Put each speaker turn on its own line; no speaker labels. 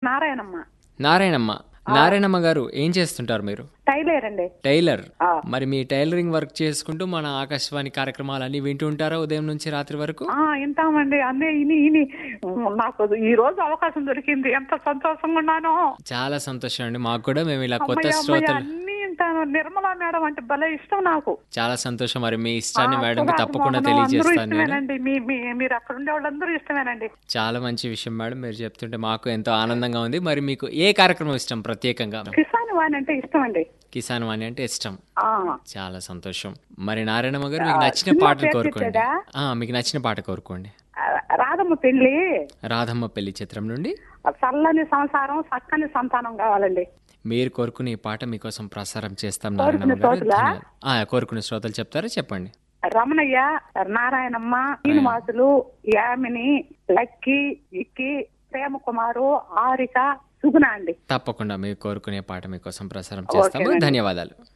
నారాయణమ్మ
నారాయణమ్మ నారాయణమ్మ గారు ఏం చేస్తుంటారు మీరు
టైలర్ అండి
టైలర్
ఆ.
మరి మీ టైలరింగ్ వర్క్ చేసుకుంటూ మన ఆకాశవాణి కార్యక్రమాలన్నీ వింటూ ఉంటారా ఉదయం నుంచి రాత్రి వరకు
ఆ వింటామండి అన్నీ ఇని ఇని నాకు ఈ రోజు అవకాశం దొరికింది ఎంత సంతోషంగా ఉన్నానో
చాలా సంతోషం అండి మాకు కూడా మేము ఇలా కొత్త
అమ్మయ్య, అమ్మయ్య,
శ్రోతలు
అన్నీ వింటాను నిర్మలా మేడం అంటే భలే ఇష్టం నాకు
చాలా సంతోషం మరి మీ ఇష్టాన్ని
ఆ,
మేడంకి
సుధాకర్
తప్పకుండా
మోహన్ అందరూ
తెలియజేస్తాను నేను
ఇష్టమేనండి మీ మీ- మీరు అక్కడ ఉండే వాళ్ళందరూ ఇష్టమేనండి
చాలా మంచి విషయం మేడం మీరు చెప్తుంటే మాకు ఎంతో ఆనందంగా ఉంది మరి మీకు ఏ కార్యక్రమం ఇష్టం ప్రత్యేకంగా
కిసాన్ వాణి అంటే ఇష్టం అండి
కిసాన్ వాణి అంటే ఇష్టం
ఆ
చాలా సంతోషం మరి నారాయణమ్మ గారు మీకు నచ్చిన
సినిమా
పాటలు
పేరు
కోరుకోండి
చెప్పేదా?
ఆ, మీకు నచ్చిన పాట కోరుకోండి
ఆ, రాధమ్మ పెళ్లి
రాధమ్మ పెళ్లి చిత్రం నుండి
చల్లని సంసారం చక్కని సంతానం కావాలండి
మీరు కోరుకునే ఈ పాట మీకోసం ప్రసారం చేస్తాం
కోరుకునే
నారాయణమ్మ గారు
శ్రోతలా?
ధన్యవాదాలు. ఆ, కోరుకునే శ్రోతలు చెప్తారా చెప్పండి
రమణయ్య నారాయణమ్మ శ్రీనివాసులు యామిని లక్కీ ఇక్కి ప్రేమ కుమారు ఆరిక సుగుణ అండి
తప్పకుండా మీరు కోరుకునే పాట మీకోసం ప్రసారం చేస్తాము
ఓకేనండి.
ధన్యవాదాలు